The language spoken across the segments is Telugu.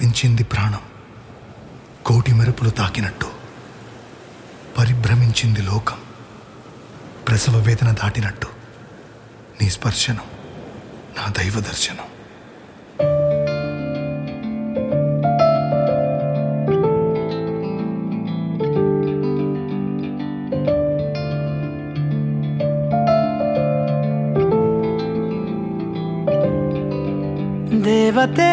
పులకించింది ప్రాణం కోటి మెరుపులు తాకినట్టు పరిభ్రమించింది లోకం ప్రసవ వేదన దాటినట్టు నీ స్పర్శనం నా దైవ దర్శనం దేవతే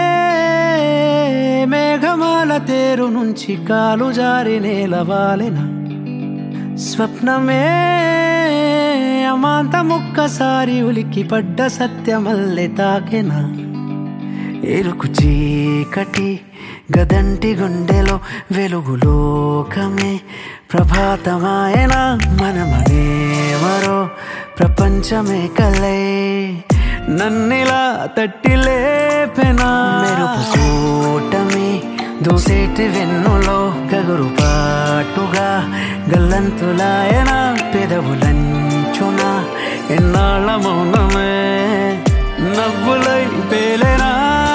మేఘమాల తేరు నుంచి కాలు జారి నేలవాలెన స్వప్నమే అమాంత ముక్కసారి ఉలికి పడ్డ సత్యమల్లె తాకెన ఎరుకు చీకటి గదంటి గుండెలో వెలుగులోకమే ప్రభాతమాయన మనమనేవరో ప్రపంచమే కలే నన్నిలా తట్టి లేపెనా మెరుపు కూటమి దూసేటి వెన్నులో గగురు పాటుగా గల్లంతులాయన పెదవులంచున ఎన్నాళ్ళ మౌనమే నవ్వులై పేలేనా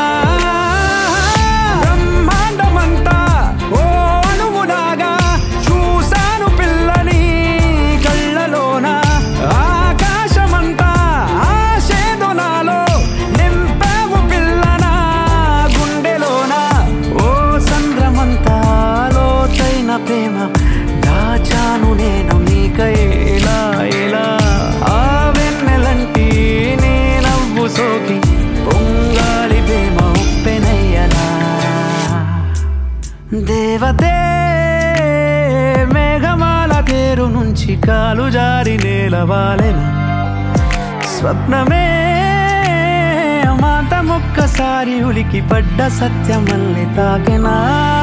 బ్రహ్మాండమంతా ఓ అణువులాగా చూశాను పిల్లని కళ్ళలోన ఆకాశమంతా ఆశేదో నాలో నింపావు పిల్లన గుండెలోన ఓ సంద్రమంతా లోతైన ప్రేమ దాచాను నేను నీకై ఇలా ఇలా ఆ వెన్నెలంటి నీ నవ్వు సోకి పొంగాలి ప్రేమ ఉప్పెనయ్యలా దేవతే మేఘమాల తేరు నుంచి కాలు జారి నేలవాలెన స్వప్నమే అమాంత ఒక్కసారి ఉలికి పడ్డ సత్యమల్లి తాకెనా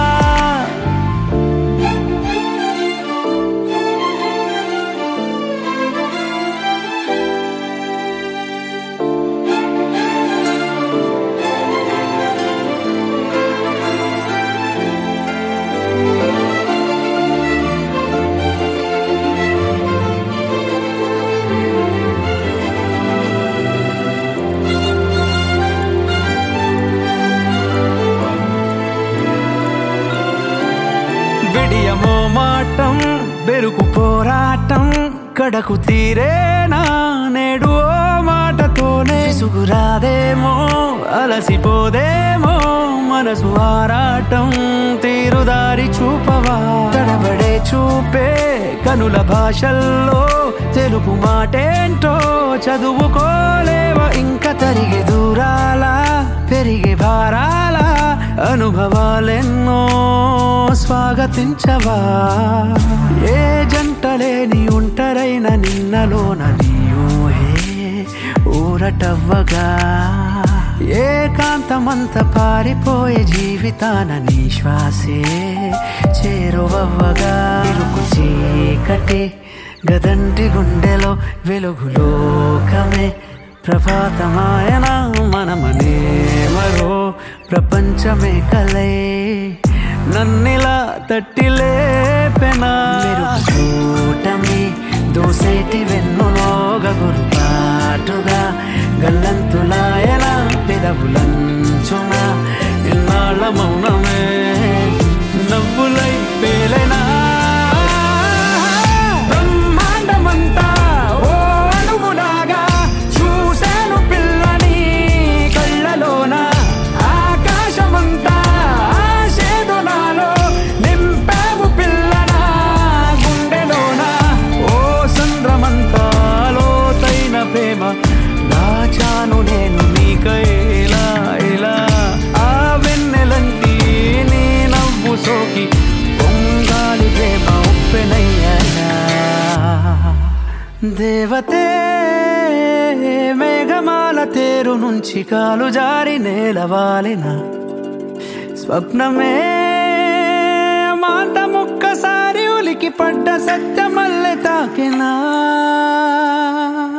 విడియమో మాటం బెరుకు పోరాటం కడకు తీరేనా నేడు ఓ మాటతోనే సుగురాదేమో అలసిపోదేమో మనసు ఆరాటం తీరుదారి చూపవా తడబడే చూపే కనుల భాషల్లో తెలుగు మాటేంటో చదువుకోలేవా ఇంకా తరిగే దూరాల పెరిగే భారాల అనుభవాలెన్నో స్వాగతించవా ఏ జంటలేని ఒంటరైన నిన్నలోన నీయూహే ఊరటవ్వగా ఏకాంతమంత పారిపోయే జీవితాన నీ శ్వాసే చేరువవ్వగా ఇరుకు చీకటి గదంటి గుండెలో వెలుగులోకమే ప్రభాతమాయన మనమనే మరో ప్రపంచమే కలే నన్నిలా తట్టి లేపెనా మెరుపు కూటమి దోసేటి వెన్నులో గగురు పాటుగా గల్లంతులాయన పెదవులంచున ఎన్నాళ్ళ మౌనమే నవ్వులై పేలెనా బ్రహ్మాండమంతా ఓ అణువులాగా చూశాను పిల్లని కళ్ళలోన ఆకాశమంతా ఆశేదో నాలో నింపావు పిల్లన గుండెలోన ఓ సంద్రమంతా లోతైన ప్రేమ దాచాను నేను నీకై ఇలా ఇలా ఆ వెన్నెలంటి నీ నవ్వు సోకి పొంగాలి ప్రేమ ఉప్పెనయ్యా దేవతే మేఘమాల తేరు నుంచి కాలు జారి నేలవాలిన స్వప్నమే మాంత ముక్కసారి ఉలికి పడ్డ సత్యమల్లె తాకినా